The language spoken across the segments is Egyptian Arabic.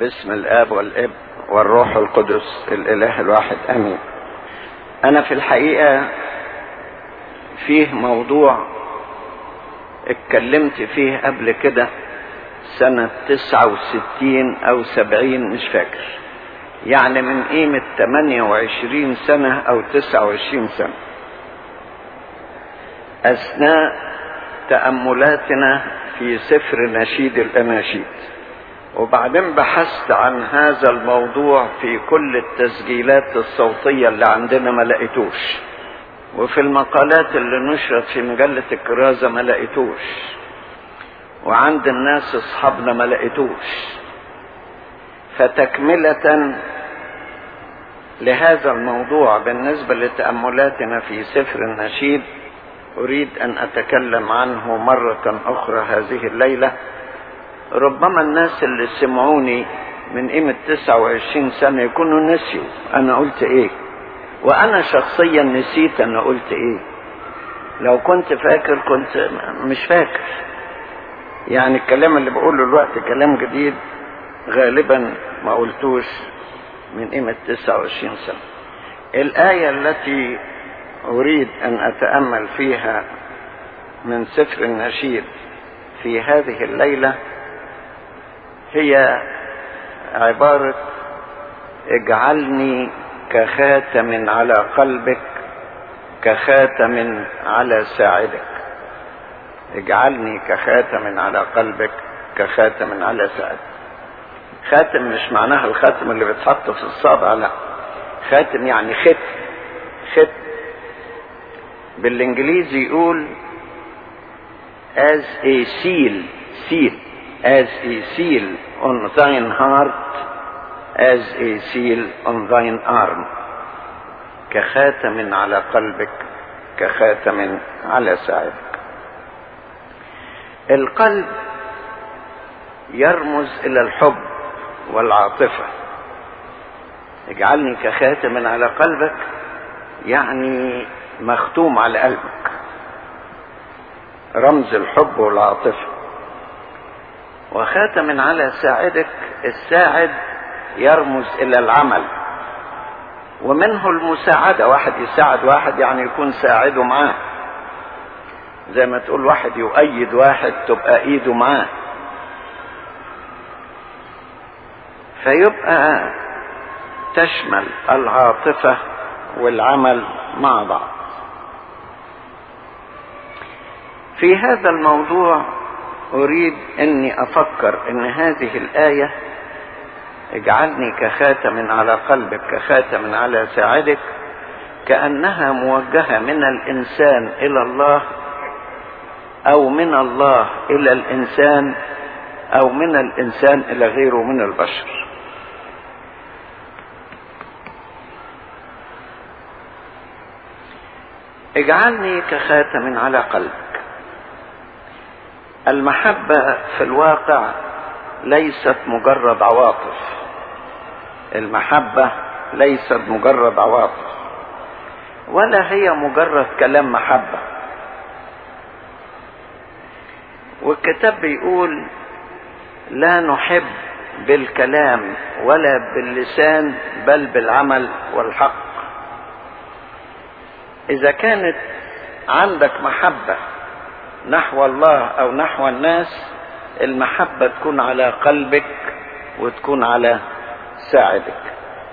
باسم الاب والابن والروح القدس الاله الواحد امين انا في الحقيقه فيه موضوع اتكلمت فيه قبل كده سنة تسعة وستين او سبعين مش فاكر يعني من قيمة تمانية وعشرين سنة او تسعة وعشرين سنة اثناء تأملاتنا في سفر نشيد الاناشيد وبعدين بحثت عن هذا الموضوع في كل التسجيلات الصوتية اللي عندنا ما لقيتوش وفي المقالات اللي نشرت في مجلة الكرازة ما لقيتوش وعند الناس اصحابنا ما لقيتوش فتكملة لهذا الموضوع بالنسبة لتأملاتنا في سفر النشيد أريد أن أتكلم عنه مرة أخرى هذه الليلة ربما الناس اللي سمعوني من قيمة 29 سنة يكونوا نسيوا أنا قلت إيه وأنا شخصيا نسيت أنا قلت إيه لو كنت فاكر كنت مش فاكر يعني الكلام اللي بقوله الوقت كلام جديد غالبا ما قلتوش من قيمة 29 سنة الآية التي أريد أن أتأمل فيها من سفر النشيد في هذه الليلة هي عبارة اجعلني كخاتم على قلبك كخاتم على ساعدك اجعلني كخاتم على قلبك كخاتم على ساعدك خاتم مش معناها الخاتم اللي بيتحط في الصابع لا خاتم يعني ختم ختم بالانجليزي يقول as a seal seal as a seal on thine heart as a seal on thine arm كخاتم على قلبك كخاتم على ساعدك القلب يرمز الى الحب والعاطفه اجعلني كخاتم على قلبك يعني مختوم على قلبك رمز الحب والعاطفه وخاتم على ساعدك الساعد يرمز الى العمل ومنه المساعدة واحد يساعد واحد يعني يكون ساعده معاه زي ما تقول واحد يؤيد واحد تبقى ايده معاه فيبقى تشمل العاطفة والعمل مع بعض في هذا الموضوع اريد اني افكر ان هذه الايه اجعلني كخاتم على قلبك كخاتم على ساعدك كانها موجهه من الانسان الى الله او من الله الى الانسان او من الانسان الى غيره من البشر اجعلني كخاتم على قلبك المحبة في الواقع ليست مجرد عواطف المحبة ليست مجرد عواطف ولا هي مجرد كلام محبة والكتاب بيقول لا نحب بالكلام ولا باللسان بل بالعمل والحق إذا كانت عندك محبة نحو الله او نحو الناس المحبة تكون على قلبك وتكون على ساعدك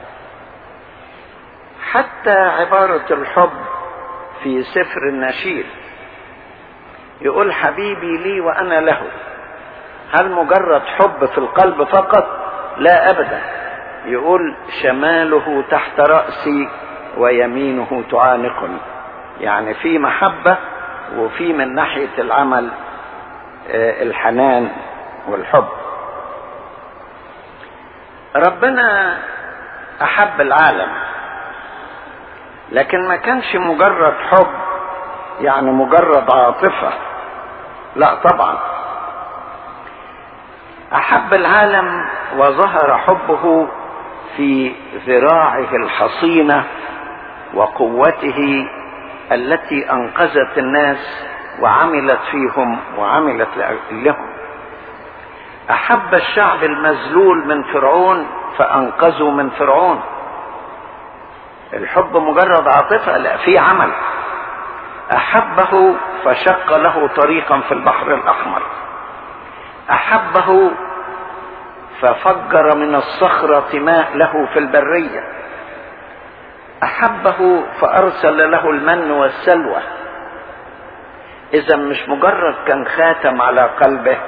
حتى عبارة الحب في سفر النشيد يقول حبيبي لي وانا له هل مجرد حب في القلب فقط لا ابدا يقول شماله تحت رأسي ويمينه تعانقني يعني في محبه وفي من ناحية العمل الحنان والحب ربنا أحب العالم لكن ما كانش مجرد حب يعني مجرد عاطفة لا طبعا أحب العالم وظهر حبه في ذراعه الحصينة وقوته التي انقذت الناس وعملت فيهم وعملت لهم احب الشعب المذلول من فرعون فانقذوا من فرعون الحب مجرد عاطفه لا في عمل احبه فشق له طريقا في البحر الاحمر احبه ففجر من الصخره ماء له في البريه احبه فارسل له المن والسلوى اذا مش مجرد كان خاتم على قلبه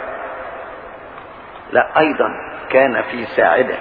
لا ايضا كان في ساعده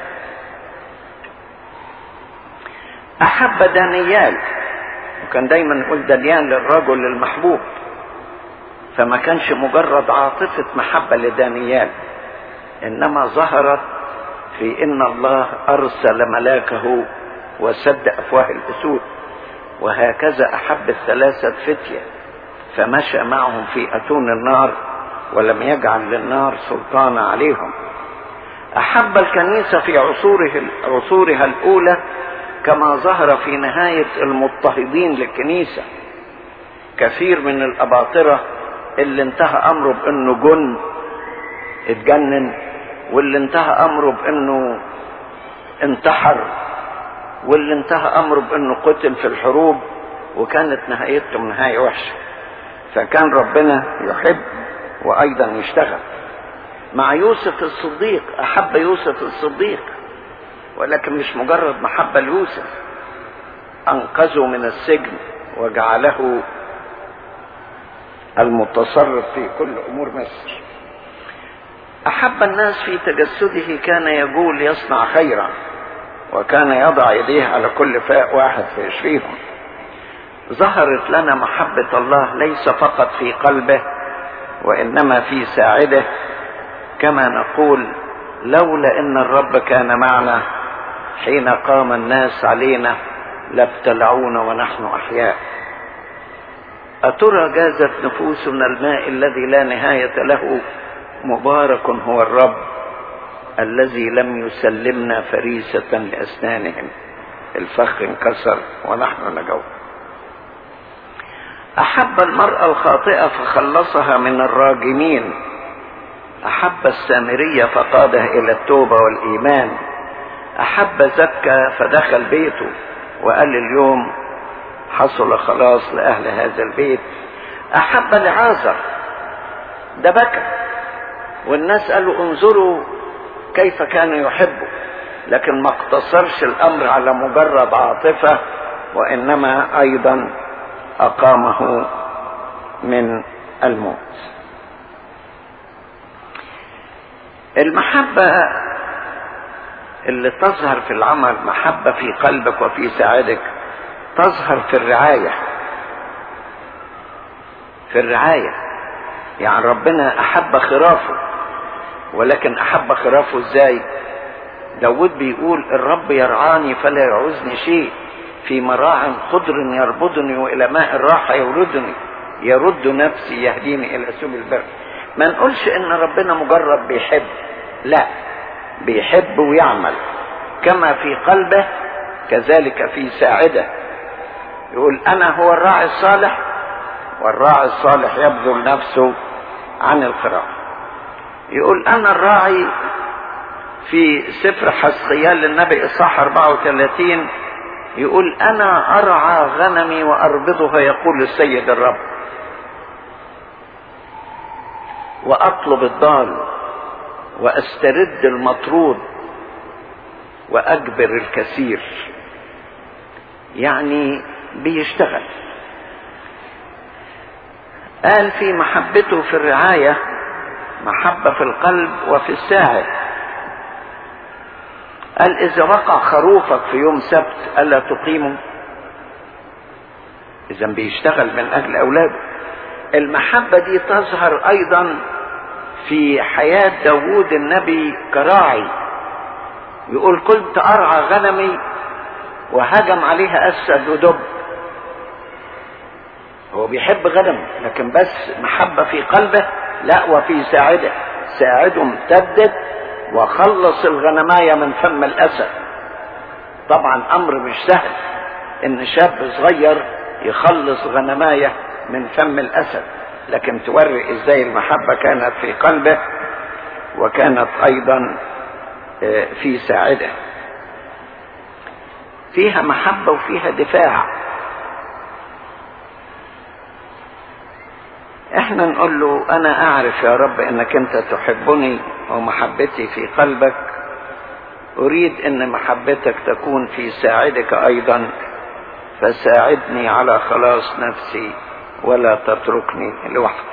احب دانيال وكان دايما نقول دانيال للرجل المحبوب فما كانش مجرد عاطفة محبة لدانيال انما ظهرت في ان الله ارسل ملاكه وسد افواه الاسود وهكذا احب الثلاثة فتية فمشى معهم في اتون النار ولم يجعل للنار سلطانا عليهم احب الكنيسة في عصوره عصورها الاولى كما ظهر في نهاية المضطهدين للكنيسة كثير من الأباطرة اللي انتهى أمره بأنه جن اتجنن واللي انتهى أمره بأنه انتحر واللي انتهى أمره بأنه قتل في الحروب وكانت نهايتهم نهاية وحشة فكان ربنا يحب وأيضا يشتغل مع يوسف الصديق أحب يوسف الصديق ولكن مش مجرد محبة ليوسف أنقذه من السجن وجعله المتصرف في كل أمور مصر أحب الناس في تجسده كان يقول يصنع خيرا وكان يضع يديه على كل فاء واحد فيشفيهم ظهرت لنا محبة الله ليس فقط في قلبه وإنما في ساعده كما نقول لولا ان الرب كان معنا حين قام الناس علينا لابتلعونا ونحن احياء اترى جازت نفوسنا الماء الذي لا نهايه له مبارك هو الرب الذي لم يسلمنا فريسه لاسنانهم الفخ انكسر ونحن نجو احب المراه الخاطئه فخلصها من الراجمين احب السامريه فقادها الى التوبه والايمان احب زكا فدخل بيته وقال اليوم حصل خلاص لاهل هذا البيت احب لعازر ده بكى والناس قالوا انظروا كيف كان يحبه لكن ما اقتصرش الامر على مجرد عاطفه وانما ايضا اقامه من الموت المحبة اللي تظهر في العمل محبة في قلبك وفي ساعدك تظهر في الرعاية في الرعاية يعني ربنا أحب خرافه ولكن أحب خرافه إزاي داود بيقول الرب يرعاني فلا يعوزني شيء في مراع خضر يربضني وإلى ماء الراحة يوردني يرد نفسي يهديني إلى سبل البر ما نقولش ان ربنا مجرد بيحب لا بيحب ويعمل كما في قلبه كذلك في ساعده يقول انا هو الراعي الصالح والراعي الصالح يبذل نفسه عن الخراف يقول انا الراعي في سفر حسقيال للنبي اصحاح 34 يقول انا ارعى غنمي واربضها يقول السيد الرب واطلب الضال واسترد المطرود واجبر الكثير يعني بيشتغل قال في محبته في الرعايه محبه في القلب وفي الساعد قال اذا وقع خروفك في يوم سبت الا تقيمه اذا بيشتغل من اجل اولاده المحبة دي تظهر أيضا في حياة داوود النبي كراعي يقول كنت أرعى غنمي وهجم عليها أسد ودب هو بيحب غنم لكن بس محبة في قلبه لا وفي ساعده ساعده امتدت وخلص الغنماية من فم الأسد طبعا أمر مش سهل إن شاب صغير يخلص غنمايه من فم الاسد لكن توري ازاي المحبه كانت في قلبه وكانت ايضا في ساعده فيها محبه وفيها دفاع احنا نقول له انا اعرف يا رب انك انت تحبني ومحبتي في قلبك اريد ان محبتك تكون في ساعدك ايضا فساعدني على خلاص نفسي ولا تتركني لوحدي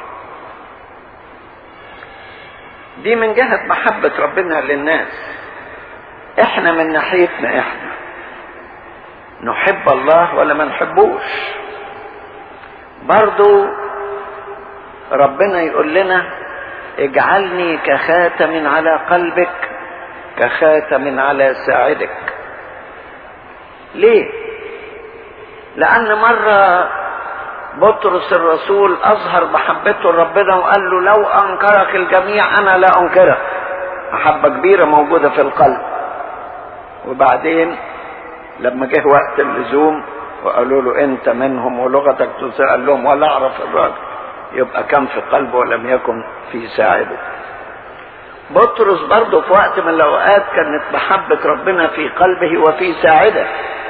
دي من جهة محبة ربنا للناس احنا من ناحيتنا احنا نحب الله ولا ما نحبوش برضو ربنا يقول لنا اجعلني كخاتم على قلبك كخاتم على ساعدك ليه لان مره بطرس الرسول اظهر محبته لربنا وقال له لو انكرك الجميع انا لا انكرك محبه كبيره موجوده في القلب وبعدين لما جه وقت اللزوم وقالوا له انت منهم ولغتك تسال لهم ولا اعرف الراجل يبقى كان في قلبه ولم يكن في ساعده بطرس برضه في وقت من الاوقات كانت محبه ربنا في قلبه وفي ساعده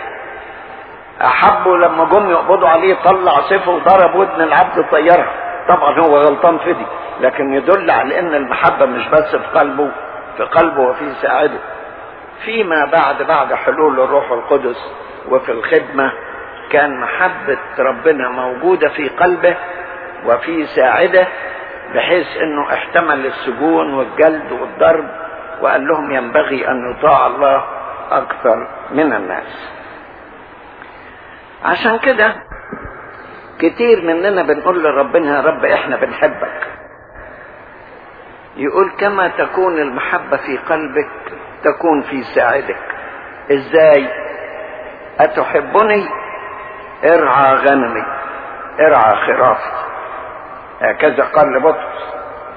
احبوا لما جم يقبضوا عليه طلع سيفه وضرب ودن العبد طيرها طبعا هو غلطان في دي لكن يدل على ان المحبه مش بس في قلبه في قلبه وفي ساعده فيما بعد بعد حلول الروح القدس وفي الخدمه كان محبه ربنا موجوده في قلبه وفي ساعده بحيث انه احتمل السجون والجلد والضرب وقال لهم ينبغي ان يطاع الله اكثر من الناس عشان كده كتير مننا بنقول لربنا يا رب احنا بنحبك يقول كما تكون المحبة في قلبك تكون في ساعدك ازاي اتحبني ارعى غنمي ارعى خرافي هكذا قال لبطرس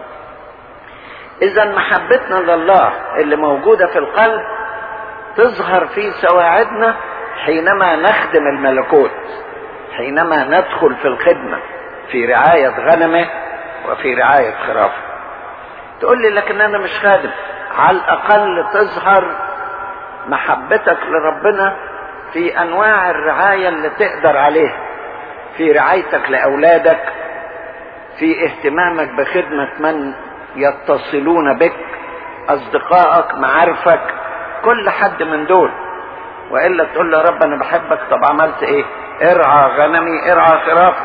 اذا محبتنا لله اللي موجودة في القلب تظهر في سواعدنا حينما نخدم الملكوت حينما ندخل في الخدمة في رعاية غنمه وفي رعاية خرافه تقول لي لكن انا مش خادم على الاقل تظهر محبتك لربنا في انواع الرعاية اللي تقدر عليها في رعايتك لاولادك في اهتمامك بخدمة من يتصلون بك اصدقائك معارفك كل حد من دول والا تقول له يا رب انا بحبك طب عملت ايه ارعى غنمي ارعى خرافي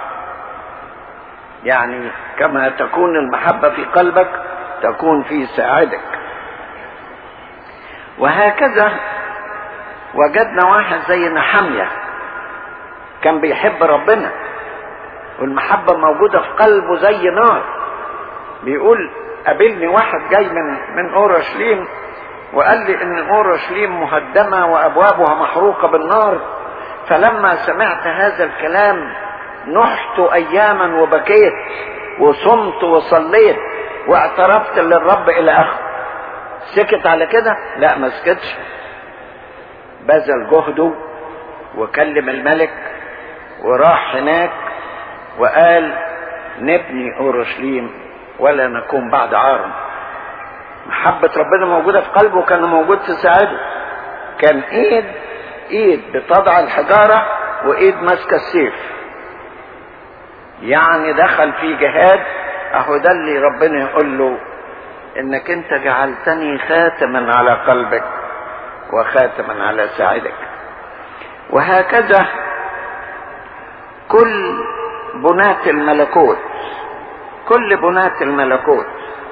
يعني كما تكون المحبة في قلبك تكون في ساعدك وهكذا وجدنا واحد زي نحمية كان بيحب ربنا والمحبة موجودة في قلبه زي نار بيقول قابلني واحد جاي من من اورشليم وقال لي ان اورشليم مهدمه وابوابها محروقه بالنار فلما سمعت هذا الكلام نحت اياما وبكيت وصمت وصليت واعترفت للرب الى اخره سكت على كده لا ما سكتش بذل جهده وكلم الملك وراح هناك وقال نبني اورشليم ولا نكون بعد عار محبة ربنا موجودة في قلبه وكان موجود في ساعده كان ايد ايد بتضع الحجارة وايد ماسكة السيف يعني دخل في جهاد اهو ده اللي ربنا يقول له انك انت جعلتني خاتما على قلبك وخاتما على ساعدك وهكذا كل بناة الملكوت كل بناة الملكوت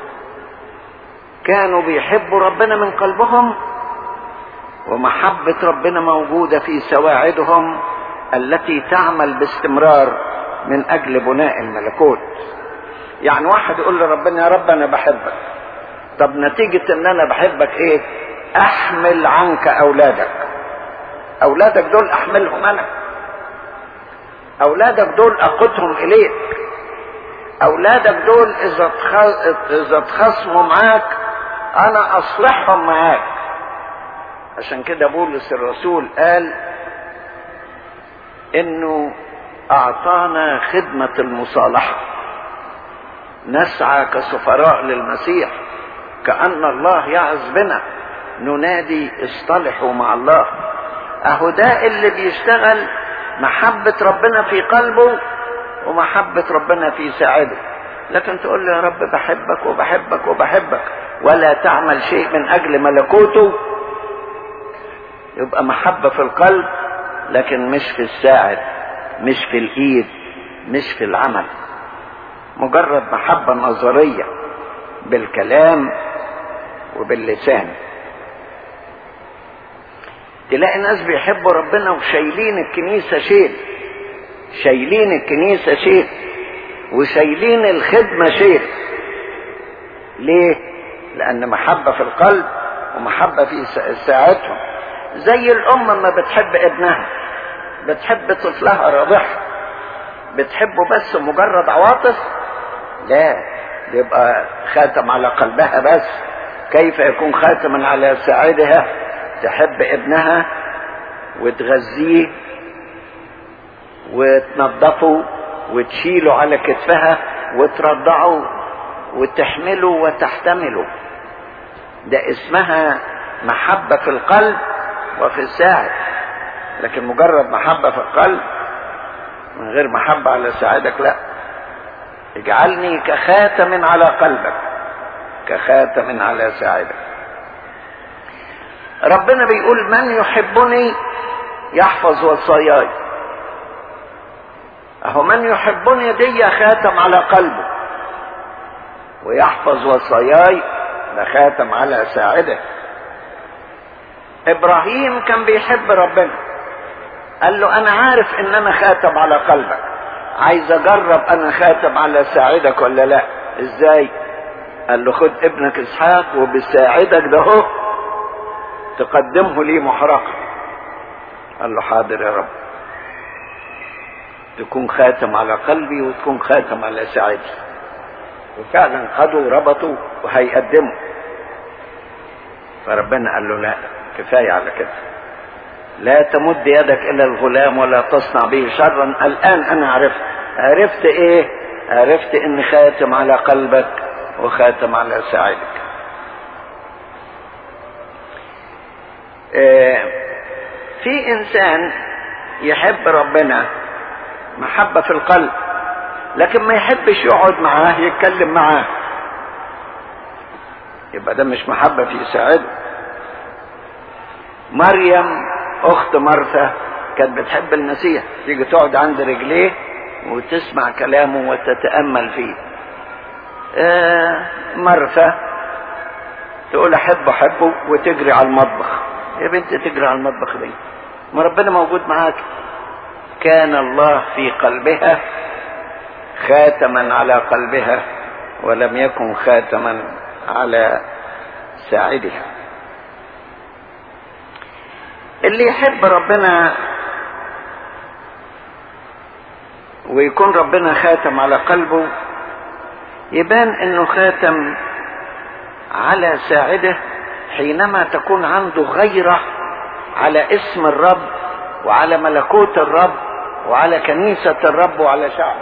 كانوا بيحبوا ربنا من قلبهم ومحبة ربنا موجودة في سواعدهم التي تعمل باستمرار من أجل بناء الملكوت يعني واحد يقول لربنا يا رب أنا بحبك طب نتيجة إن أنا بحبك إيه أحمل عنك أولادك أولادك دول أحملهم أنا أولادك دول أقودهم إليك أولادك دول إذا إذا اتخاصموا معاك أنا أصلحهم معاك عشان كده بولس الرسول قال إنه أعطانا خدمة المصالحة نسعى كسفراء للمسيح كأن الله يعظ بنا ننادي اصطلحوا مع الله اهو ده اللي بيشتغل محبة ربنا في قلبه ومحبة ربنا في ساعده لكن تقول له يا رب بحبك وبحبك وبحبك ولا تعمل شيء من اجل ملكوته يبقى محبة في القلب لكن مش في الساعد مش في الايد مش في العمل مجرد محبة نظرية بالكلام وباللسان تلاقي ناس بيحبوا ربنا وشايلين الكنيسة شيل شايلين الكنيسة شيل وشايلين الخدمة شيل ليه؟ لأن محبة في القلب ومحبة في ساعتهم زي الأم ما بتحب ابنها بتحب طفلها رضعها بتحبه بس مجرد عواطف لا يبقى خاتم على قلبها بس كيف يكون خاتما على ساعدها تحب ابنها وتغذيه وتنظفه وتشيله على كتفها وترضعه وتحمله وتحتمله ده اسمها محبة في القلب وفي الساعد لكن مجرد محبة في القلب من غير محبة على ساعدك لا اجعلني كخاتم على قلبك كخاتم على ساعدك ربنا بيقول من يحبني يحفظ وصاياي اهو من يحبني دي خاتم على قلبه ويحفظ وصاياي ده خاتم على ساعده ابراهيم كان بيحب ربنا قال له انا عارف ان انا خاتم على قلبك عايز اجرب انا خاتم على ساعدك ولا لا ازاي قال له خد ابنك اسحاق وبساعدك ده هو تقدمه لي محرقا قال له حاضر يا رب تكون خاتم على قلبي وتكون خاتم على ساعدي وفعلا خدوا ربطوا وهيقدموا فربنا قال له لا كفايه على كده لا تمد يدك الى الغلام ولا تصنع به شرا الان انا عرفت عرفت ايه عرفت ان خاتم على قلبك وخاتم على ساعدك اه في انسان يحب ربنا محبة في القلب لكن ما يحبش يقعد معاه يتكلم معاه يبقى ده مش محبة في ساعده مريم اخت مرثا كانت بتحب المسيح تيجي تقعد عند رجليه وتسمع كلامه وتتامل فيه آه مرثا تقول احبه احبه وتجري على المطبخ يا بنت تجري على المطبخ دي ما ربنا موجود معاك كان الله في قلبها خاتما على قلبها ولم يكن خاتما على ساعدها اللي يحب ربنا ويكون ربنا خاتم على قلبه يبان انه خاتم على ساعده حينما تكون عنده غيره على اسم الرب وعلى ملكوت الرب وعلى كنيسة الرب وعلى شعبه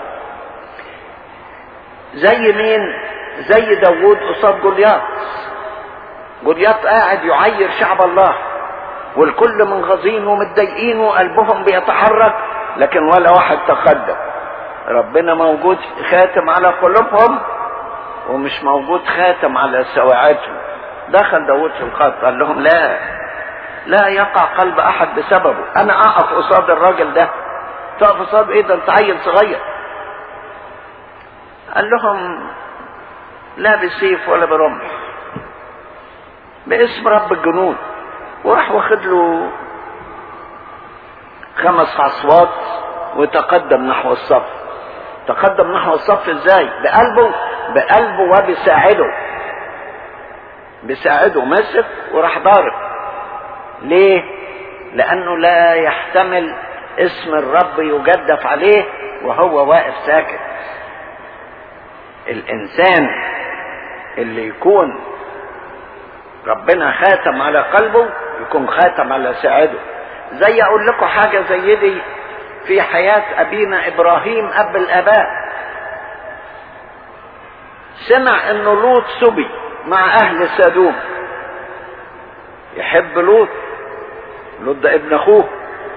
زي مين زي داوود قصاد جولياط جولياط قاعد يعير شعب الله والكل منغاظين ومتضايقين وقلبهم بيتحرك لكن ولا واحد تقدم ربنا موجود خاتم على قلوبهم ومش موجود خاتم على سواعدهم دخل داود في الخط قال لهم لا لا يقع قلب احد بسببه انا اقف قصاد الراجل ده تقف قصاد ايه ده انت عيل صغير قال لهم لا بسيف ولا برمح باسم رب الجنود وراح واخد له خمس حصوات وتقدم نحو الصف تقدم نحو الصف ازاي بقلبه بقلبه وبساعده بساعده مسك وراح ضارب ليه لانه لا يحتمل اسم الرب يجدف عليه وهو واقف ساكت الانسان اللي يكون ربنا خاتم على قلبه يكون خاتم على ساعده زي اقول لكم حاجه زي دي في حياه ابينا ابراهيم اب الاباء سمع ان لوط سبي مع اهل سدوم يحب لوط لوط ده ابن اخوه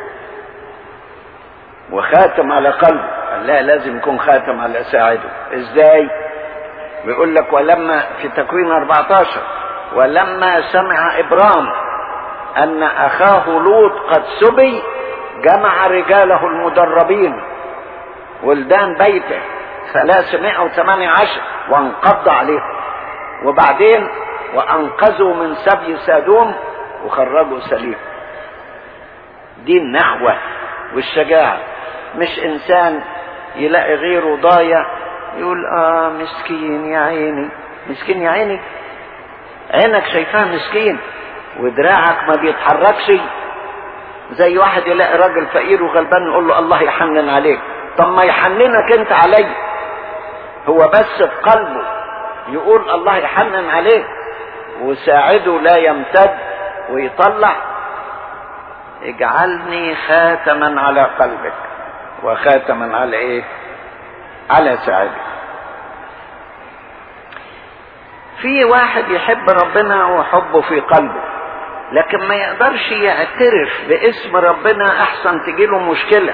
وخاتم على قلبه قال لا لازم يكون خاتم على ساعده ازاي بيقول لك ولما في تكوين 14 ولما سمع ابرام ان اخاه لوط قد سبي جمع رجاله المدربين ولدان بيته 318 وانقض عليهم وبعدين وانقذوا من سبي سادوم وخرجوا سليم دي النحوة والشجاعة مش انسان يلاقي غيره ضايع يقول اه مسكين يا عيني مسكين يا عيني عينك شايفاه مسكين ودراعك ما بيتحركش زي واحد يلاقي راجل فقير وغلبان يقول له الله يحنن عليك طب ما يحننك انت علي هو بس في قلبه يقول الله يحنن عليك وساعده لا يمتد ويطلع اجعلني خاتما على قلبك وخاتما على ايه على ساعدك في واحد يحب ربنا وحبه في قلبه لكن ما يقدرش يعترف باسم ربنا احسن تجيله مشكله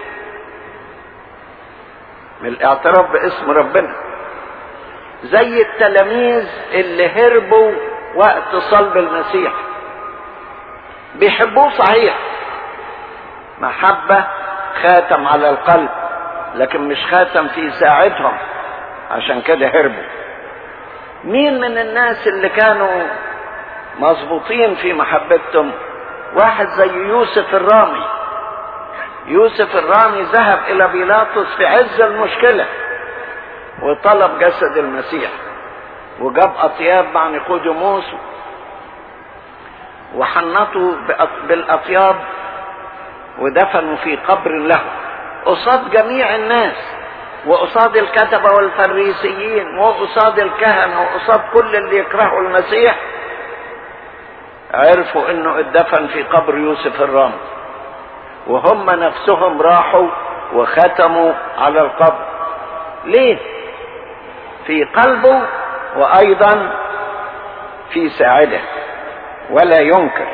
من الاعتراف باسم ربنا زي التلاميذ اللي هربوا وقت صلب المسيح بيحبوه صحيح محبة خاتم على القلب لكن مش خاتم في ساعتهم عشان كده هربوا مين من الناس اللي كانوا مظبوطين في محبتهم واحد زي يوسف الرامي يوسف الرامي ذهب الى بيلاطس في عز المشكله وطلب جسد المسيح وجاب اطياب مع نيقوديموس وحنطوا بالاطياب ودفنوا في قبر له قصاد جميع الناس وقصاد الكتبه والفريسيين وقصاد الكهنه وقصاد كل اللي يكرهوا المسيح عرفوا انه اتدفن في قبر يوسف الرامي وهم نفسهم راحوا وختموا على القبر ليه في قلبه وايضا في ساعده ولا ينكر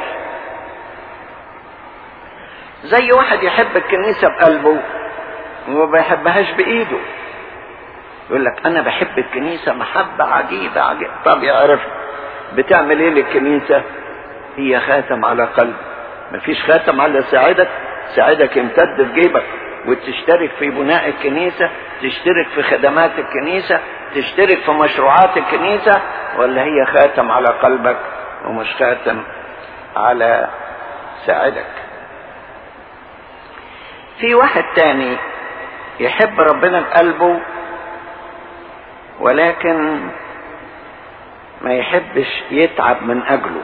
زي واحد يحب الكنيسه بقلبه وما بيحبهاش بايده يقول لك انا بحب الكنيسه محبه عجيبه عجيبه طب يعرف بتعمل ايه للكنيسه هي خاتم على قلب مفيش خاتم على ساعدك ساعدك يمتد في جيبك وتشترك في بناء الكنيسة تشترك في خدمات الكنيسة تشترك في مشروعات الكنيسة ولا هي خاتم على قلبك ومش خاتم على ساعدك في واحد تاني يحب ربنا بقلبه ولكن ما يحبش يتعب من اجله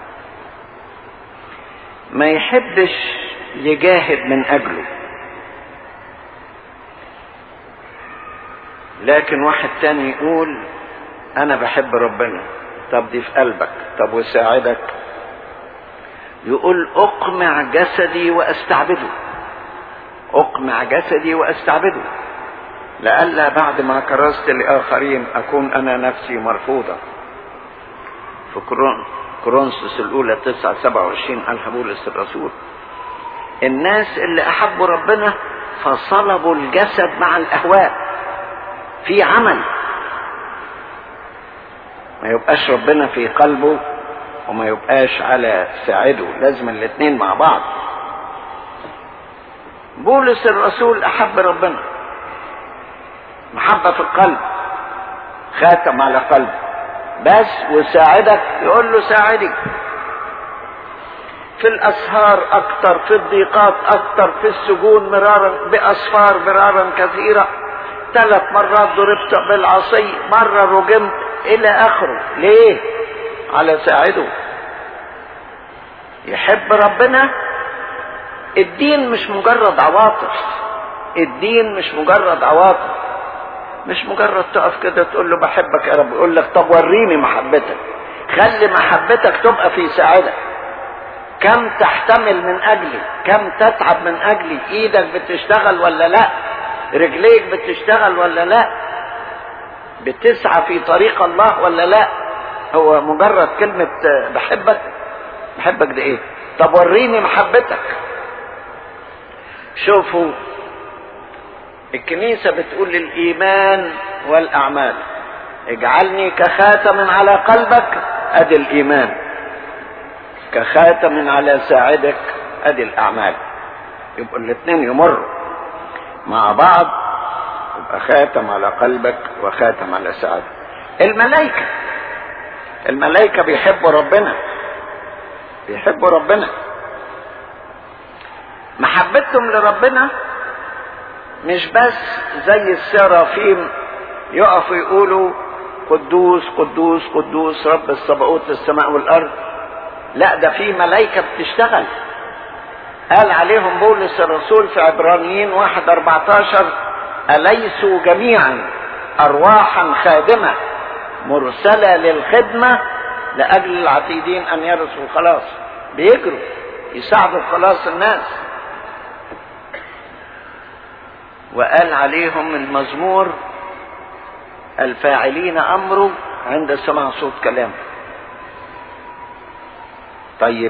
ما يحبش يجاهد من اجله لكن واحد تاني يقول انا بحب ربنا طب دي في قلبك طب وساعدك يقول اقمع جسدي واستعبده اقمع جسدي واستعبده لئلا بعد ما كرست لاخرين اكون انا نفسي مرفوضه في كرون كورنثوس الاولى 9 27 قالها بولس الرسول الناس اللي احبوا ربنا فصلبوا الجسد مع الاهواء في عمل ما يبقاش ربنا في قلبه وما يبقاش على ساعده لازم الاثنين مع بعض بولس الرسول احب ربنا محبة في القلب خاتم على قلب بس وساعدك يقول له ساعدك في الاسهار اكتر في الضيقات اكتر في السجون مرارا باسفار مرارا كثيره ثلاث مرات ضربت بالعصي مره رجمت الى اخره ليه على ساعده يحب ربنا الدين مش مجرد عواطف الدين مش مجرد عواطف مش مجرد تقف كده تقول له بحبك يا رب يقول لك طب وريني محبتك خلي محبتك تبقى في سعادة كم تحتمل من اجلي كم تتعب من اجلي ايدك بتشتغل ولا لا رجليك بتشتغل ولا لا بتسعى في طريق الله ولا لا هو مجرد كلمة بحبك بحبك ده ايه طب وريني محبتك شوفوا الكنيسة بتقول الإيمان والأعمال اجعلني كخاتم على قلبك أدي الإيمان كخاتم على ساعدك أدي الأعمال يبقوا الاثنين يمروا مع بعض يبقى خاتم على قلبك وخاتم على ساعدك الملائكة الملائكة بيحبوا ربنا بيحبوا ربنا محبتهم لربنا مش بس زي السرافيم يقفوا يقولوا قدوس قدوس قدوس رب السبقوت السماء والارض لا ده في ملائكة بتشتغل قال عليهم بولس الرسول في عبرانيين واحد اربعتاشر أليسوا جميعا أرواحا خادمة مرسلة للخدمة لأجل العتيدين أن يرثوا الخلاص بيجروا يساعدوا في خلاص الناس وقال عليهم المزمور الفاعلين أمره عند سماع صوت كلامه طيب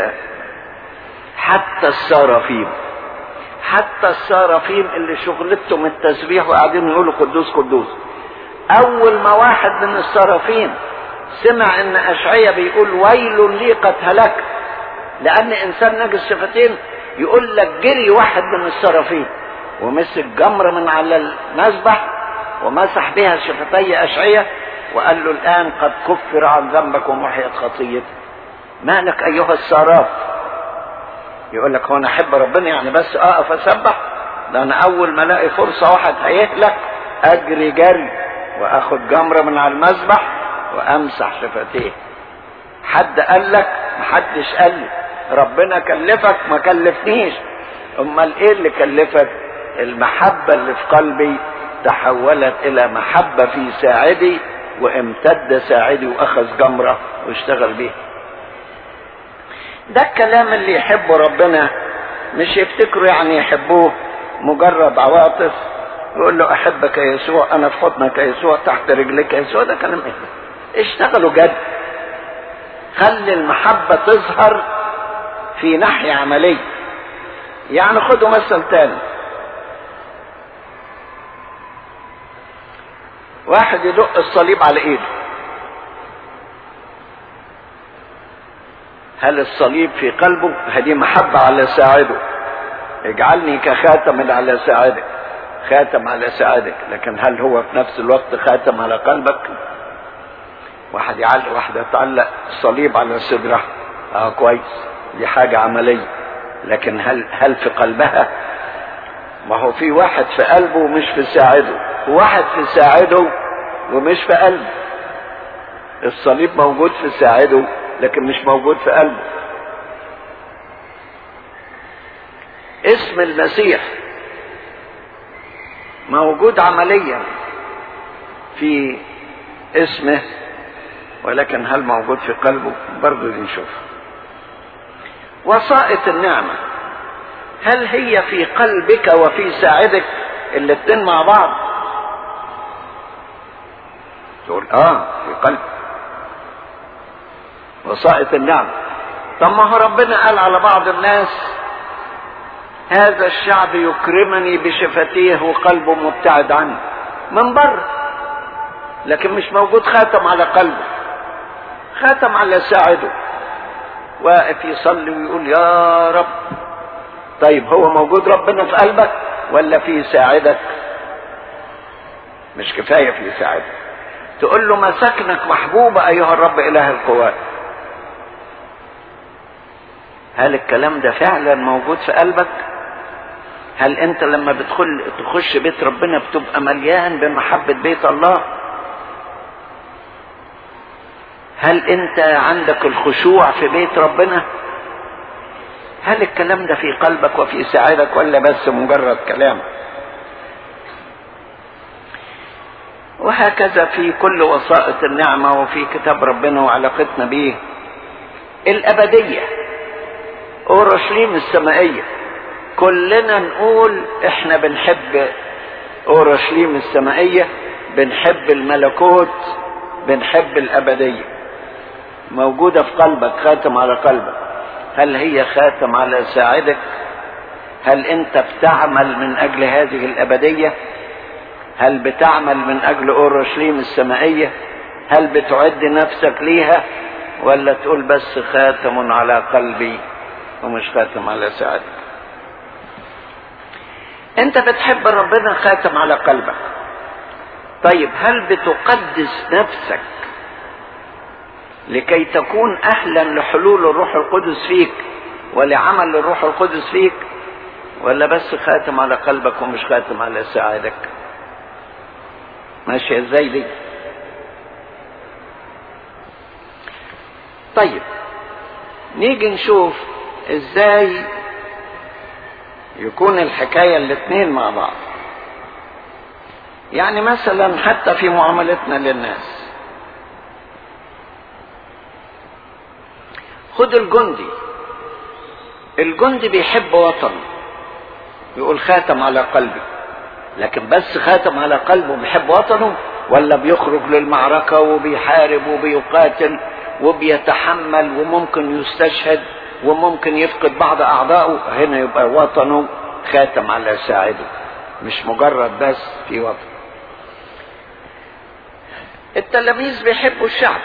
حتى السرافيم حتى السرافيم اللي شغلتهم التسبيح وقاعدين يقولوا قدوس قدوس اول ما واحد من السرافيم سمع ان اشعيا بيقول ويل لي قد هلكت لان انسان نجس شفتين يقول لك جري واحد من السرافيم ومسك جمر من على المذبح ومسح بها شفتي اشعيا وقال له الان قد كفر عن ذنبك ومحيت خطيتك مالك ايها السراف يقول لك هو انا احب ربنا يعني بس اقف اسبح ده انا اول ما الاقي فرصه واحد هيهلك اجري جري واخد جمره من على المذبح وامسح شفتيه حد قال لك محدش قال لي ربنا كلفك ما كلفنيش امال ايه اللي كلفك المحبه اللي في قلبي تحولت الى محبه في ساعدي وامتد ساعدي واخذ جمره واشتغل بيها ده الكلام اللي يحبه ربنا مش يفتكروا يعني يحبوه مجرد عواطف يقول له احبك يا يسوع انا في حضنك يا يسوع تحت رجلك يا يسوع ده كلام ايه اشتغلوا جد خلي المحبة تظهر في ناحية عملية يعني خدوا مثل تاني واحد يدق الصليب على ايده هل الصليب في قلبه هذه محبة على ساعده اجعلني كخاتم على ساعدك خاتم على ساعدك لكن هل هو في نفس الوقت خاتم على قلبك واحد يعلق واحدة تعلق الصليب على صدرها اه كويس دي حاجة عملية لكن هل هل في قلبها ما هو في واحد في قلبه ومش في ساعده وواحد في ساعده ومش في قلبه الصليب موجود في ساعده لكن مش موجود في قلبه اسم المسيح موجود عمليا في اسمه ولكن هل موجود في قلبه برضه دي نشوف وسائط النعمة هل هي في قلبك وفي ساعدك الاتنين مع بعض تقول اه في قلبك وسائط النعمة طب ما هو ربنا قال على بعض الناس هذا الشعب يكرمني بشفتيه وقلبه مبتعد عني من بره لكن مش موجود خاتم على قلبه خاتم على ساعده واقف يصلي ويقول يا رب طيب هو موجود ربنا في قلبك ولا في ساعدك مش كفاية في ساعدك تقول له مساكنك محبوبة أيها الرب إله القوات هل الكلام ده فعلا موجود في قلبك هل انت لما بتدخل تخش بيت ربنا بتبقى مليان بمحبة بيت الله هل انت عندك الخشوع في بيت ربنا هل الكلام ده في قلبك وفي سعادك ولا بس مجرد كلام وهكذا في كل وسائط النعمة وفي كتاب ربنا وعلاقتنا به الأبدية أورشليم السمائية كلنا نقول احنا بنحب أورشليم السمائية بنحب الملكوت بنحب الأبدية موجودة في قلبك خاتم على قلبك هل هي خاتم على ساعدك هل انت بتعمل من اجل هذه الابدية هل بتعمل من اجل اورشليم السمائية هل بتعد نفسك ليها ولا تقول بس خاتم على قلبي ومش خاتم على ساعدك انت بتحب ربنا خاتم على قلبك طيب هل بتقدس نفسك لكي تكون اهلا لحلول الروح القدس فيك ولعمل الروح القدس فيك ولا بس خاتم على قلبك ومش خاتم على ساعدك ماشي ازاي دي طيب نيجي نشوف ازاي يكون الحكاية الاتنين مع بعض يعني مثلا حتى في معاملتنا للناس خد الجندي الجندي بيحب وطنه يقول خاتم على قلبي لكن بس خاتم على قلبه بيحب وطنه ولا بيخرج للمعركة وبيحارب وبيقاتل وبيتحمل وممكن يستشهد وممكن يفقد بعض أعضائه هنا يبقى وطنه خاتم على ساعده مش مجرد بس في وطن التلاميذ بيحبوا الشعب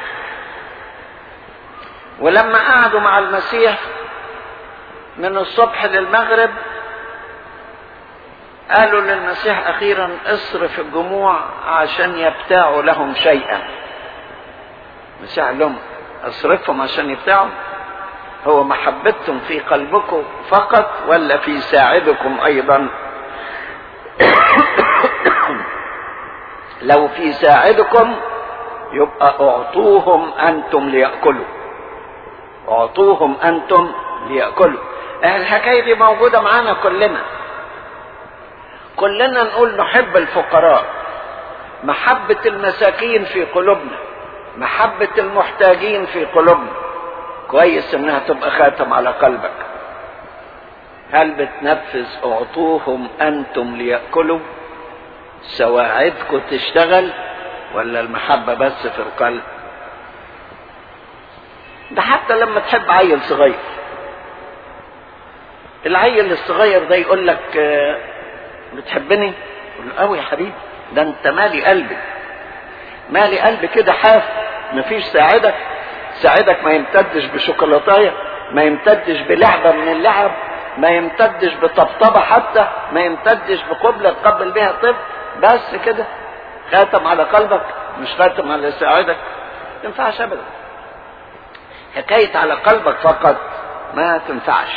ولما قعدوا مع المسيح من الصبح للمغرب قالوا للمسيح اخيرا اصرف الجموع عشان يبتاعوا لهم شيئا المسيح قال لهم اصرفهم عشان يبتاعوا هو محبتهم في قلبكم فقط ولا في ساعدكم ايضا لو في ساعدكم يبقى اعطوهم انتم ليأكلوا اعطوهم انتم ليأكلوا الحكاية دي موجودة معانا كلنا كلنا نقول نحب الفقراء محبة المساكين في قلوبنا محبة المحتاجين في قلوبنا كويس انها تبقى خاتم على قلبك هل بتنفذ اعطوهم انتم ليأكلوا سواعدكم تشتغل ولا المحبة بس في القلب ده حتى لما تحب عيل صغير العيل الصغير ده يقول لك بتحبني يقول له قوي يا حبيبي ده انت مالي قلبي مالي قلبي كده حاف مفيش ساعدك ساعدك ما يمتدش بشوكولاتايه ما يمتدش بلعبه من اللعب ما يمتدش بطبطبه حتى ما يمتدش بقبله تقبل بها طفل بس كده خاتم على قلبك مش خاتم على ساعدك ما تنفعش ابدا حكايه على قلبك فقط ما تنفعش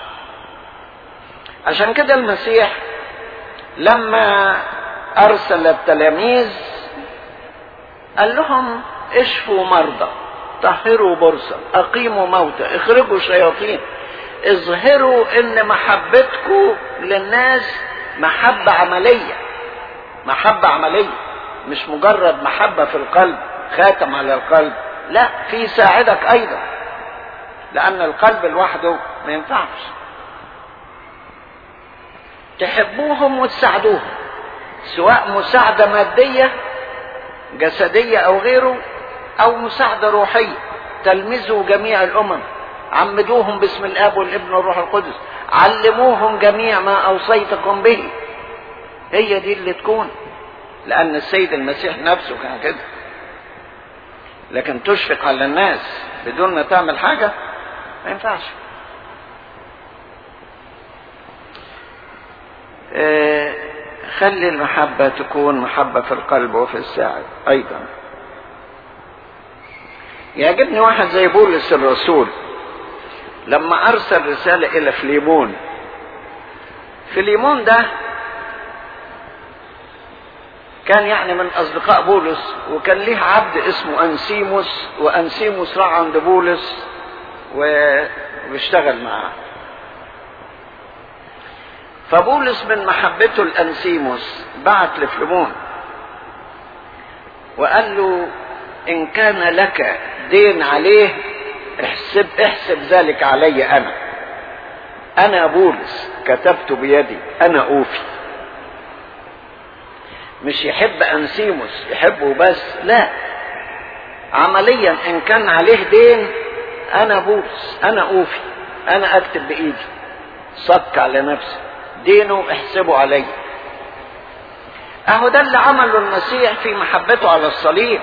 عشان كده المسيح لما ارسل التلاميذ قال لهم اشفوا مرضى طهروا برصا اقيموا موتى اخرجوا شياطين اظهروا ان محبتكم للناس محبة عملية محبة عملية مش مجرد محبة في القلب خاتم على القلب لا في ساعدك ايضا لان القلب لوحده ما ينفعش تحبوهم وتساعدوهم سواء مساعدة مادية جسدية أو غيره أو مساعدة روحية تلمذوا جميع الأمم عمدوهم باسم الآب والابن والروح القدس علموهم جميع ما أوصيتكم به هي دي اللي تكون لأن السيد المسيح نفسه كان كده لكن تشفق على الناس بدون ما تعمل حاجة ما ينفعش آه خلي المحبة تكون محبة في القلب وفي الساعد أيضا يعجبني واحد زي بولس الرسول لما أرسل رسالة إلى فليمون فليمون ده كان يعني من أصدقاء بولس وكان ليه عبد اسمه أنسيموس وأنسيموس راح عند بولس واشتغل معاه فبولس من محبته لأنسيموس بعت لفليمون وقال له إن كان لك دين عليه احسب احسب ذلك علي أنا أنا بولس كتبت بيدي أنا أوفي مش يحب أنسيموس يحبه بس لا عمليا ان كان عليه دين انا بوس انا اوفي انا اكتب بايدي صك على نفسي دينه احسبه علي اهو ده اللي عمله المسيح في محبته على الصليب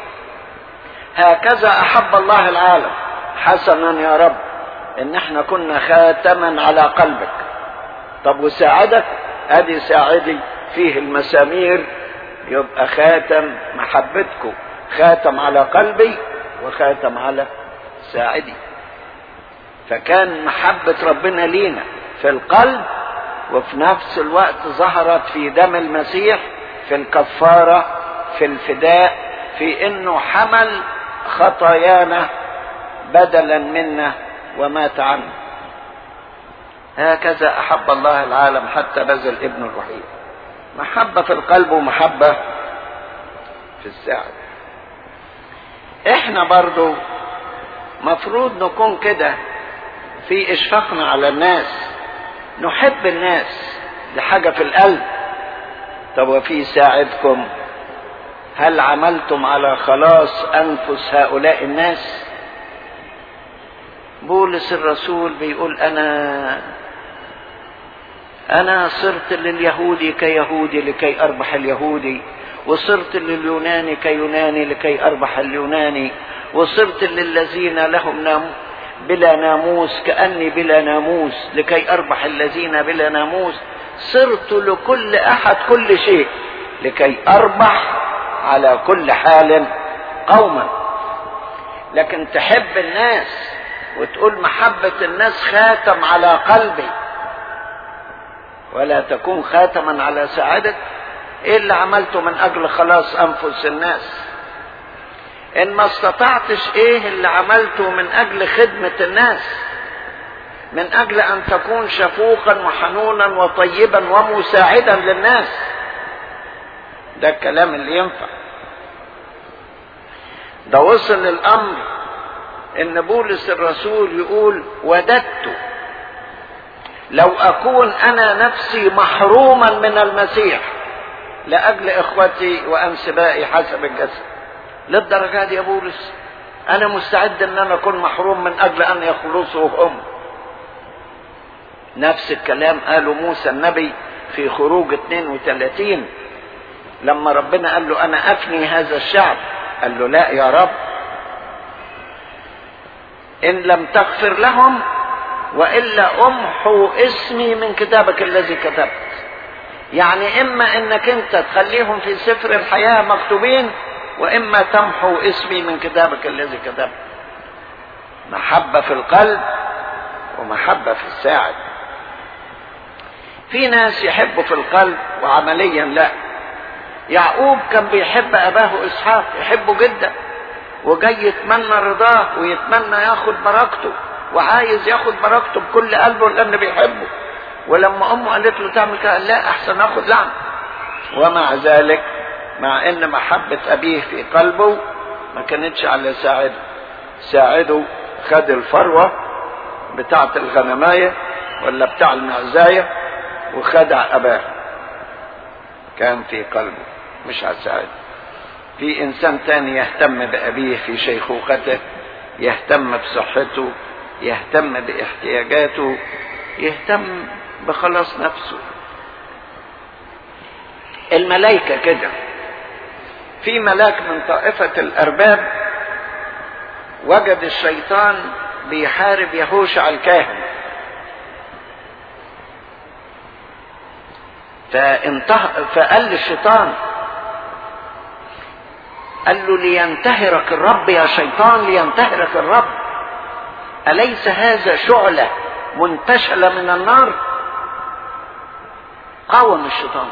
هكذا احب الله العالم حسنا يا رب ان احنا كنا خاتما على قلبك طب وساعدك ادي ساعدي فيه المسامير يبقى خاتم محبتكم خاتم على قلبي وخاتم على ساعدي فكان محبة ربنا لينا في القلب وفي نفس الوقت ظهرت في دم المسيح في الكفارة في الفداء في انه حمل خطايانا بدلا منا ومات عنا هكذا احب الله العالم حتى بذل ابنه الوحيد محبة في القلب ومحبة في الساعد احنا برضو مفروض نكون كده في اشفاقنا على الناس نحب الناس دي حاجة في القلب طب وفي ساعدكم هل عملتم على خلاص انفس هؤلاء الناس بولس الرسول بيقول انا انا صرت لليهودي كيهودي لكي اربح اليهودي وصرت لليوناني كيوناني لكي اربح اليوناني وصرت للذين لهم نام بلا ناموس كاني بلا ناموس لكي اربح الذين بلا ناموس صرت لكل احد كل شيء لكي اربح على كل حال قوما لكن تحب الناس وتقول محبة الناس خاتم على قلبي ولا تكون خاتما على سعادة ايه اللي عملته من اجل خلاص انفس الناس ان ما استطعتش ايه اللي عملته من اجل خدمة الناس من اجل ان تكون شفوقا وحنونا وطيبا ومساعدا للناس ده الكلام اللي ينفع ده وصل الامر ان بولس الرسول يقول وددت لو اكون انا نفسي محروما من المسيح لاجل اخوتي وانسبائي حسب الجسد للدرجه دي يا بولس انا مستعد ان انا اكون محروم من اجل ان يخلصوا هم نفس الكلام قاله موسى النبي في خروج 32 لما ربنا قال له انا افني هذا الشعب قال له لا يا رب ان لم تغفر لهم والا امحو اسمي من كتابك الذي كتبت يعني اما انك انت تخليهم في سفر الحياه مكتوبين واما تمحو اسمي من كتابك الذي كتبت محبه في القلب ومحبه في الساعد في ناس يحبوا في القلب وعمليا لا يعقوب كان بيحب اباه اسحاق يحبه جدا وجاي يتمنى رضاه ويتمنى ياخد بركته وعايز ياخد بركته بكل قلبه لان بيحبه ولما امه قالت له تعمل كده قال لا احسن اخد لعنه ومع ذلك مع ان محبه ابيه في قلبه ما كانتش على ساعده ساعده خد الفروه بتاعه الغنمايه ولا بتاع المعزايه وخدع اباه كان في قلبه مش على ساعده في انسان تاني يهتم بابيه في شيخوخته يهتم بصحته يهتم باحتياجاته يهتم بخلاص نفسه الملائكة كده في ملاك من طائفة الأرباب وجد الشيطان بيحارب يهوشع الكاهن فانته... فقال للشيطان قال له لينتهرك الرب يا شيطان لينتهرك الرب أليس هذا شعلة منتشلة من النار قاوم الشيطان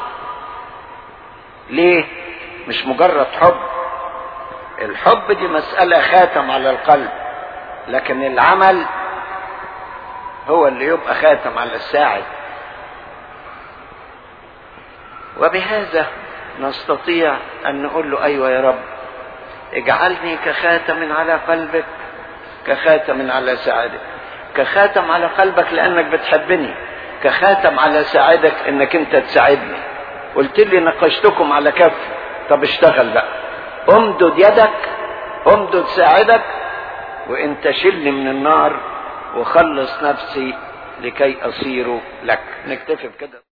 ليه مش مجرد حب الحب دي مسألة خاتم على القلب لكن العمل هو اللي يبقى خاتم على الساعد وبهذا نستطيع أن نقول له أيوة يا رب اجعلني كخاتم على قلبك كخاتم على سعادك كخاتم على قلبك لأنك بتحبني كخاتم على سعادك انك انت تساعدني قلت لي نقشتكم على كف طب اشتغل بقى امدد يدك امدد ساعدك وانت شلني من النار وخلص نفسي لكي اصير لك نكتفي بكده